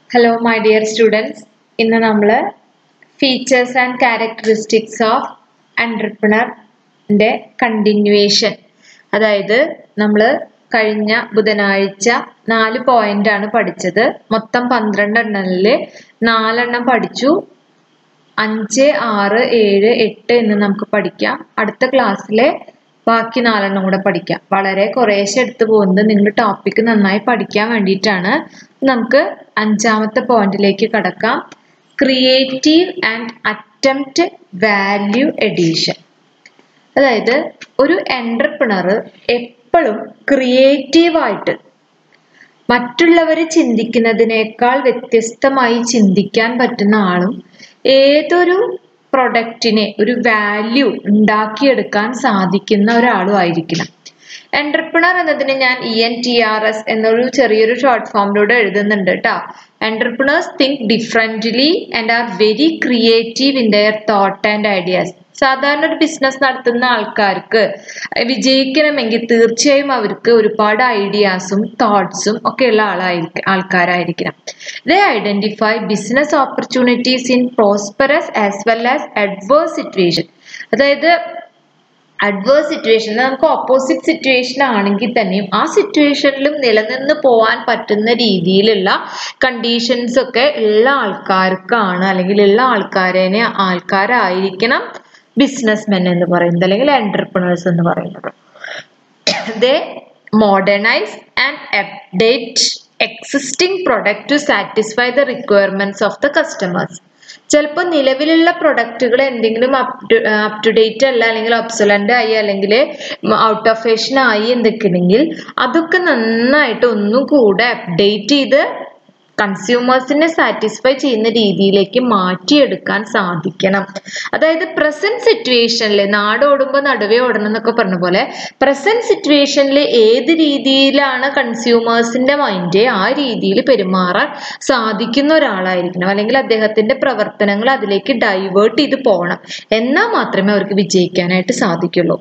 Hello my dear students ഇന്ന് നമ്മൾ features and characteristics of എൻ്റർപ്രണറിൻ്റെ കണ്ടിന്യൂവേഷൻ അതായത് നമ്മൾ കഴിഞ്ഞ ബുധനാഴ്ച നാല് പോയിന്റ് ആണ് പഠിച്ചത് മൊത്തം പന്ത്രണ്ട് എണ്ണത്തിൽ നാലെണ്ണം പഠിച്ചു അഞ്ച് ആറ് ഏഴ് എട്ട് എന്ന് നമുക്ക് പഠിക്കാം അടുത്ത ക്ലാസ്സിലെ ബാക്കി നാലെണ്ണം കൂടെ പഠിക്കാം വളരെ കുറേശ്ശെ എടുത്തു പോകുന്നത് നിങ്ങൾ ടോപ്പിക്ക് നന്നായി പഠിക്കാൻ വേണ്ടിയിട്ടാണ് നമുക്ക് അഞ്ചാമത്തെ പോയിന്റിലേക്ക് കടക്കാം creative and attempt value addition അതായത് ഒരു എൻ്റർപ്രണർ എപ്പോഴും ക്രിയേറ്റീവായിട്ട് മറ്റുള്ളവർ ചിന്തിക്കുന്നതിനേക്കാൾ വ്യത്യസ്തമായി ചിന്തിക്കാൻ പറ്റുന്ന ആളും ഏതൊരു പ്രൊഡക്റ്റിനെ ഒരു വാല്യൂ ഉണ്ടാക്കിയെടുക്കാൻ സാധിക്കുന്ന ഒരാളും ആയിരിക്കണം എന്റർപ്രണർ എന്നതിന് ഞാൻ E N T R S എന്നൊരു ചെറിയൊരു ഷോർട്ട് ഫോമിലൂടെ എഴുതുന്നുണ്ട് കേട്ടോ entrepreneurs think differently and are very creative in their thought and ideas സാധാരണ ഒരു ബിസിനസ് നടത്തുന്ന ആൾക്കാർക്ക് വിജയിക്കണമെങ്കിൽ തീർച്ചയായും അവർക്ക് ഒരുപാട് ഐഡിയാസും തോട്ട്സും ഒക്കെ ഉള്ള ആളായിരിക്കും ആൾക്കാരായിരിക്കണം they identify business opportunities in prosperous as well as adverse situation അതായത് അഡ്വേഴ്സ് സിറ്റുവേഷൻ നമുക്ക് ഓപ്പോസിറ്റ് സിറ്റുവേഷൻ ആണെങ്കിൽ തന്നെയും ആ സിറ്റുവേഷനിലും നിലനിന്ന് പോകാൻ പറ്റുന്ന രീതിയിലുള്ള കണ്ടീഷൻസ് ഒക്കെ ഉള്ള ആൾക്കാർക്കാണ് അല്ലെങ്കിൽ ഉള്ള ആൾക്കാരനെ ആൾക്കാരായിരിക്കണം ബിസിനസ്മെൻ എന്ന് പറയുന്നത് അല്ലെങ്കിൽ എന്റർപ്രണേഴ്സ് എന്ന് പറയുന്നത് they modernise and update existing product to satisfy the requirements of the customers ചിലപ്പോൾ നിലവിലുള്ള പ്രൊഡക്റ്റുകൾ എന്തെങ്കിലും up to up to date അല്ല അല്ലെങ്കിൽ ഒബ്സലൻ്റ് ആയി അല്ലെങ്കിൽ ഔട്ട് ഓഫ് ഫാഷൻ ആയി എന്തൊക്കെയാണെങ്കിൽ അതൊക്കെ നന്നായിട്ട് ഒന്നും കൂടെ അപ്ഡേറ്റ് ചെയ്ത് കൺസ്യൂമേഴ്സിനെ സാറ്റിസ്ഫൈ ചെയ്യുന്ന രീതിയിലേക്ക് മാറ്റിയെടുക്കാൻ സാധിക്കണം അതായത് പ്രസന്റ് സിറ്റുവേഷനിൽ നാടോടുമ്പോൾ നടുവേ ഓടണം എന്നൊക്കെ പറഞ്ഞ പോലെ പ്രസന്റ് സിറ്റുവേഷനിൽ ഏത് രീതിയിലാണ് കൺസ്യൂമേഴ്സിന്റെ മൈൻഡ് ആ രീതിയിൽ പെരുമാറാൻ സാധിക്കുന്ന ഒരാളായിരിക്കണം അല്ലെങ്കിൽ അദ്ദേഹത്തിന്റെ പ്രവർത്തനങ്ങൾ അതിലേക്ക് ഡൈവേർട്ട് ചെയ്ത് പോകണം എന്നാൽ മാത്രമേ അവർക്ക് വിജയിക്കാനായിട്ട് സാധിക്കുള്ളൂ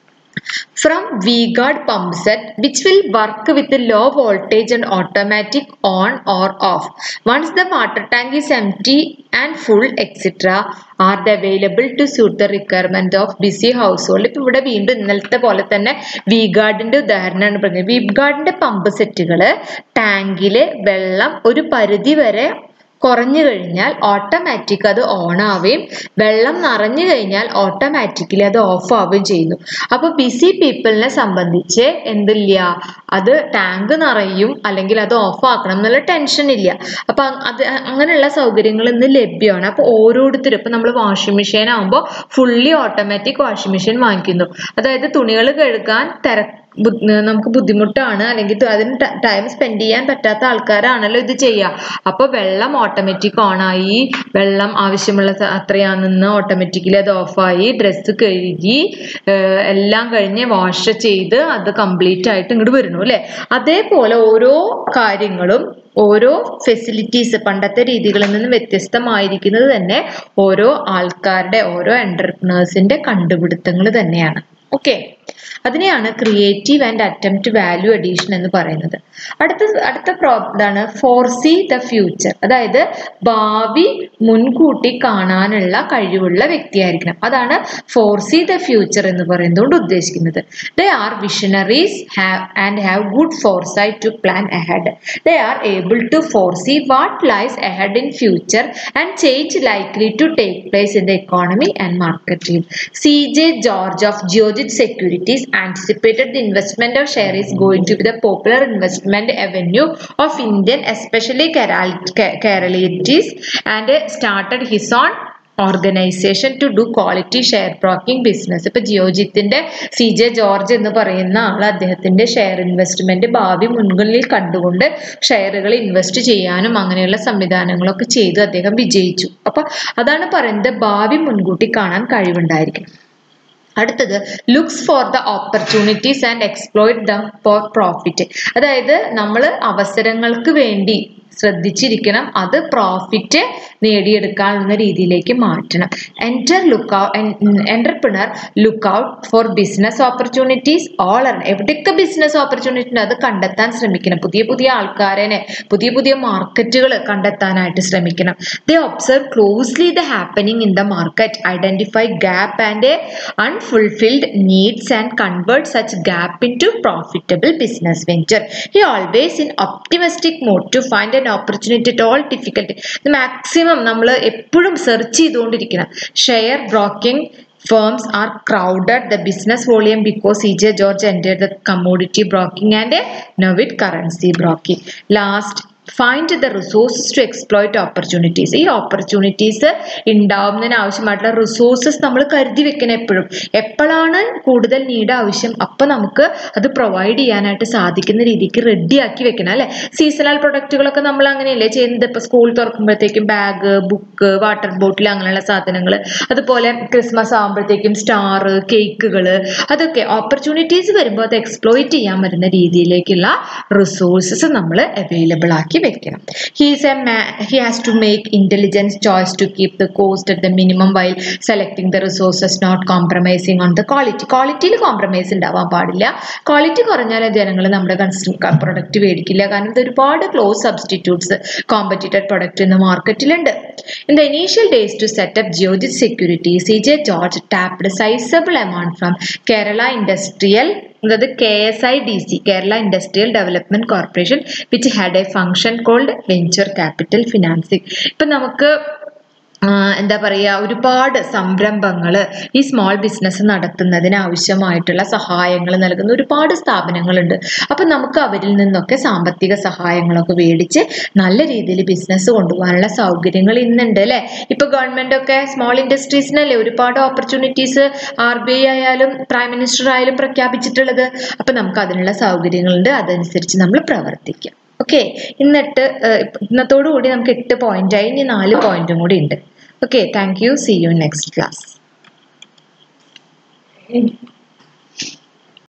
from V-Guard pump set which will work with the low voltage and automatic on or off. Once the water tank is empty and full etc. are they available to suit the requirement of busy household. ഇപ്പം ഇവിടെ വീണ്ടും ഇന്നലത്തെ പോലെ തന്നെ V ഗാർഡിന്റെ ഉദാഹരണമാണ് പറഞ്ഞത് V ഗാർഡിന്റെ pump സെറ്റുകൾ ടാങ്കില് വെള്ളം ഒരു പരിധി വരെ കുറഞ്ഞു കഴിഞ്ഞാൽ ഓട്ടോമാറ്റിക് അത് ഓൺ ആവുകയും വെള്ളം നിറഞ്ഞു കഴിഞ്ഞാൽ ഓട്ടോമാറ്റിക്കലി അത് ഓഫ് ആവുകയും ചെയ്യുന്നു അപ്പോൾ ബിസി പീപ്പിളിനെ സംബന്ധിച്ച് എന്തില്ല അത് ടാങ്ക് നിറയും അല്ലെങ്കിൽ അത് ഓഫ് ആക്കണം എന്നുള്ള ടെൻഷൻ ഇല്ല അപ്പൊ അത് അങ്ങനെയുള്ള സൗകര്യങ്ങൾ ഇന്ന് ലഭ്യമാണ് അപ്പോൾ ഓരോരുത്തരും ഇപ്പൊ നമ്മൾ വാഷിംഗ് മെഷീൻ ആകുമ്പോൾ ഫുള്ളി ഓട്ടോമാറ്റിക് വാഷിംഗ് മെഷീൻ വാങ്ങിക്കുന്നു അതായത് തുണികൾ കഴുകാൻ തിരക്ക് നമുക്ക് ബുദ്ധിമുട്ടാണ് അല്ലെങ്കിൽ അതിന് ടൈം സ്പെൻഡ് ചെയ്യാൻ പറ്റാത്ത ആൾക്കാരാണല്ലോ ഇത് ചെയ്യുക അപ്പോൾ വെള്ളം ഓട്ടോമാറ്റിക് ഓണായി വെള്ളം ആവശ്യമുള്ള അത്രയാണെന്ന് ഓട്ടോമാറ്റിക്കലി അത് ഓഫായി ഡ്രസ്സ് കഴുകി എല്ലാം കഴിഞ്ഞ് വാഷ് ചെയ്ത് അത് കംപ്ലീറ്റ് ആയിട്ട് ഇങ്ങോട്ട് വരുന്നു അല്ലേ അതേപോലെ ഓരോ കാര്യങ്ങളും ഓരോ ഫെസിലിറ്റീസ് പണ്ടത്തെ രീതികളിൽ നിന്ന് വ്യത്യസ്തമായിരിക്കുന്നത് തന്നെ ഓരോ ആൾക്കാരുടെ ഓരോ എന്റർപ്രണേഴ്സിന്റെ കണ്ടുപിടുത്തങ്ങൾ തന്നെയാണ് ഓക്കെ അതിനെയാണ് creative and attempt value addition എന്ന് പറയുന്നത് അടുത്ത അടുത്ത പ്രോ ഇതാണ് ഫോർസി ദ ഫ്യൂച്ചർ അതായത് ഭാവി മുൻകൂട്ടി കാണാനുള്ള കഴിവുള്ള വ്യക്തിയായിരിക്കണം അതാണ് ഫോർസി ദ ഫ്യൂച്ചർ എന്ന് പറയുന്നതുകൊണ്ട് ഉദ്ദേശിക്കുന്നത് they are visionaries have and have good foresight to plan ahead they are able to foresee what lies ahead in future and change likely to take place in the economy and marketing C J George of Geojit securities anticipated the investment of share is going to be the popular investment avenue of Indian, especially Keralites, and started his own organisation to do quality share broking business ഇപ്പൊ ജിയോജിത്തിന്റെ C J George എന്ന് പറയുന്ന ആൾ അദ്ദേഹത്തിന്റെ share investment ഭാവി മുൻകളിൽ കണ്ടുകൊണ്ട് ഷെയറുകൾ invest ചെയ്യാനും അങ്ങനെയുള്ള സംവിധാനങ്ങളൊക്കെ ചെയ്തു അദ്ദേഹം വിജയിച്ചു അപ്പൊ അതാണ് പറയുന്നത് ഭാവി മുൻകൂട്ടി കാണാൻ കഴിവുണ്ടായിരിക്കണം അടുത്തത് looks for the opportunities and exploit them for profit അതായത് നമ്മൾ അവസരങ്ങൾക്ക് വേണ്ടി ശ്രദ്ധിച്ചിരിക്കണം അത് പ്രോഫിറ്റ് നേടിയെടുക്കാവുന്ന രീതിയിലേക്ക് മാറ്റണം enter look entrepreneur look out for business opportunities all എവിടെയൊക്കെ ബിസിനസ് ഓപ്പർച്യൂണിറ്റി ഉണ്ട് അത് കണ്ടെത്താൻ ശ്രമിക്കണം പുതിയ പുതിയ ആൾക്കാരെ പുതിയ പുതിയ മാർക്കറ്റുകൾ കണ്ടെത്താനായിട്ട് ശ്രമിക്കണം they observe closely the happening in the market identify gap and unfulfilled needs and convert such gap into profitable business venture he always in optimistic mode to find an opportunity at all difficulty maximum നമ്മൾ എപ്പോഴും search ചെയ്തുകൊണ്ടിരിക്കണം share broking firms are crowded the business volume because CJ George entered the commodity broking and now with currency broking. Last, find the resources to exploit opportunities ഈ opportunities ഉണ്ടാവുന്നതിന് ആവശ്യമായിട്ടുള്ള resources നമ്മൾ കരുതി വെക്കണം എപ്പോഴും എപ്പോഴാണ് കൂടുതൽ നീഡ് ആവശ്യം അപ്പം നമുക്ക് അത് പ്രൊവൈഡ് ചെയ്യാനായിട്ട് സാധിക്കുന്ന രീതിക്ക് റെഡിയാക്കി വെക്കണം അല്ലേ സീസണൽ പ്രൊഡക്റ്റുകളൊക്കെ നമ്മൾ അങ്ങനെയല്ലേ ചെയ്യുന്നത് ഇപ്പോൾ സ്കൂൾ തുറക്കുമ്പോഴത്തേക്കും ബാഗ് ബുക്ക് വാട്ടർ ബോട്ടിൽ അങ്ങനെയുള്ള സാധനങ്ങൾ അതുപോലെ ക്രിസ്മസ് ആകുമ്പോഴത്തേക്കും സ്റ്റാർ കേക്കുകൾ അതൊക്കെ ഓപ്പർച്യൂണിറ്റീസ് വരുമ്പോൾ അത് എക്സ്പ്ലോയിറ്റ് ചെയ്യാൻ വരുന്ന രീതിയിലേക്കുള്ള റിസോഴ്സസ് നമ്മൾ അവൈലബിൾ ആക്കി വെക്കണം he's a he has to make intelligence choice to keep the cost at the minimum while selecting the resources not compromising on the quality ക്വാളിറ്റിയിൽ കോംപ്രമൈസ് ഉണ്ടാവാൻ പാടില്ല ക്വാളിറ്റി കുറഞ്ഞാൽ ജനങ്ങൾ നമ്മുടെ പ്രൊഡക്റ്റ് മേടിക്കില്ല കാരണം ഇത് ഒരുപാട് ക്ലോസ് സബ്സ്റ്റിറ്റ്യൂട്ട്സ് കോമ്പറ്റീറ്റഡ് പ്രൊഡക്റ്റ് ഇന്ന് മാർക്കറ്റിലുണ്ട് in the initial days to set up Geojit security C J George tapped sizable amount from Kerala industrial അതായത് K S I D C Kerala industrial development corporation which had a function called venture capital financing ഇപ്പം നമുക്ക് എന്താ പറയുക ഒരുപാട് സംരംഭങ്ങൾ ഈ small business നടത്തുന്നതിന് ആവശ്യമായിട്ടുള്ള സഹായങ്ങൾ നൽകുന്ന ഒരുപാട് സ്ഥാപനങ്ങളുണ്ട് അപ്പം നമുക്ക് അവരിൽ നിന്നൊക്കെ സാമ്പത്തിക സഹായങ്ങളൊക്കെ മേടിച്ച് നല്ല രീതിയിൽ ബിസിനസ് കൊണ്ടുപോകാനുള്ള സൗകര്യങ്ങൾ ഇന്നുണ്ട് അല്ലേ ഇപ്പൊ ഗവൺമെന്റ് ഒക്കെ സ്മോൾ ഇൻഡസ്ട്രീസിനല്ലേ ഒരുപാട് ഓപ്പർച്യൂണിറ്റീസ് ആർ ബി ഐ ആയാലും പ്രൈം മിനിസ്റ്റർ ആയാലും പ്രഖ്യാപിച്ചിട്ടുള്ളത് അപ്പം നമുക്ക് അതിനുള്ള സൗകര്യങ്ങളുണ്ട് അതനുസരിച്ച് നമ്മൾ പ്രവർത്തിക്കാം ഓക്കെ ഇന്നിട്ട് ഇന്നത്തോടു കൂടി നമുക്ക് എട്ട് പോയിന്റ് ആയി ഇനി നാല് പോയിന്റും കൂടി ഉണ്ട് okay thank you see you next class